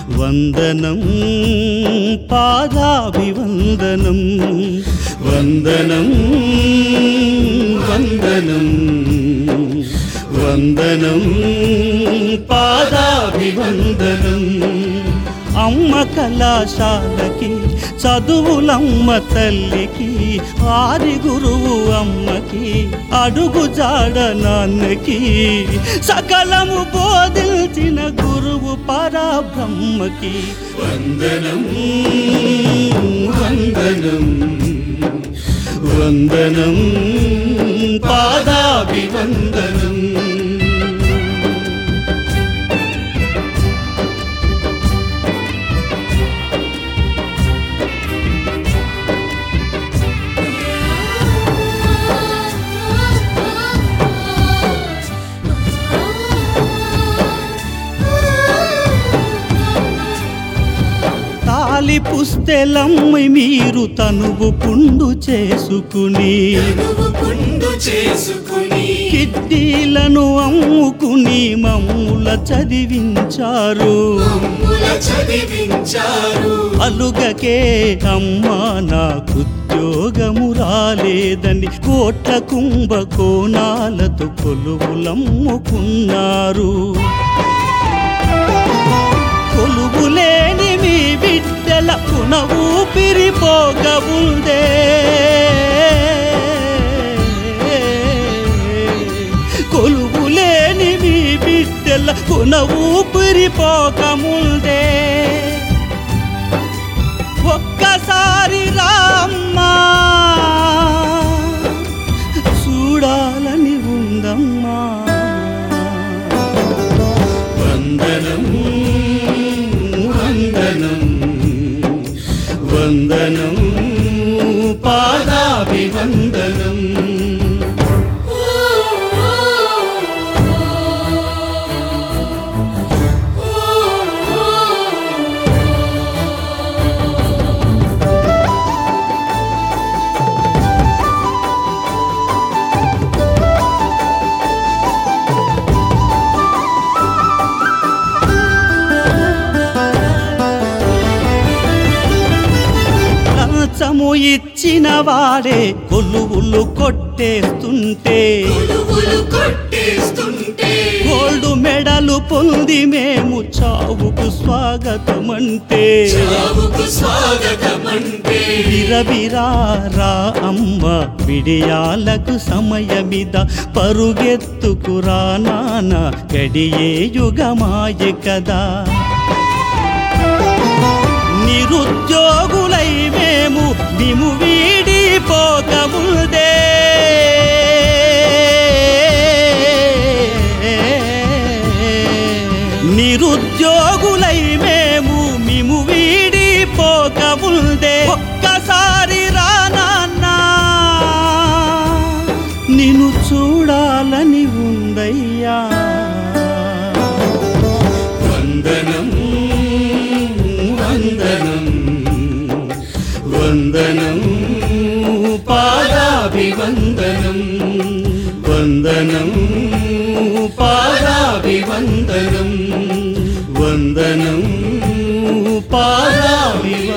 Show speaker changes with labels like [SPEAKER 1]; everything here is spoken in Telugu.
[SPEAKER 1] వందనం పాదాభివందనం వందనం వందనం వందనం పాదాభివందనం అమ్మ కళాశాలకి చదువులమ్మ తల్లికి ఆది గురువు అమ్మకి అడుగు జాడ నాన్నకి సకలము బోధించిన గురువు పరబ్రహ్మకి వందనం వందనం వందనం పాదాభివందనం తాలి పుస్తెలమ్మి మీరు తనువు పుండు చేసుకుని
[SPEAKER 2] నువ్వు పుండు చేసుకుని
[SPEAKER 1] కిడ్డీలను అమ్ముకుని మమ్ముల చదివించారు
[SPEAKER 2] మమ్ముల చదివించారు
[SPEAKER 1] అలుగకే అమ్మా నాకుద్యోగము రాలేదని కోట్ల కుంభకోణాలతో కొలువులమ్ముకున్నారు కొలువులేని మీ బిడ్డల పున ఊపిరిపోగముందే కొలువులేని మీ బిడ్డల పున ఊపిరిపోకముందే ఒక్కసారి రామ్మా చూడాలని ఉందమ్మా వందనం వందనం వందనం పాదాభివందనం లంచము ఇచ్చిన వాడే కొలువులు కొట్టేస్తుంటే
[SPEAKER 2] కొలువులు కొట్టేస్తుంటే
[SPEAKER 1] గోల్డ్ మెడలు పొంది మేము చావుకు స్వాగతమంటే
[SPEAKER 2] చావుకు స్వాగతమంటే
[SPEAKER 1] విరవిరారా అమ్మ విడియాలకు సమయమిద పరుగెత్తుకురా నాన్న గడియే యుగమాయ కదా నిరుద్యోగులై మేము మిము వీడిపోకముందే నిరుద్యోగులై మేము మిము వీడిపోకముందే ఒక్కసారి రానా నిన్ను చూడాలని ఉందయ్యా వందనం వందనం వందనం పాదాభివందనం వందనం పాదాభివందనం వందనం పాదాభివందనం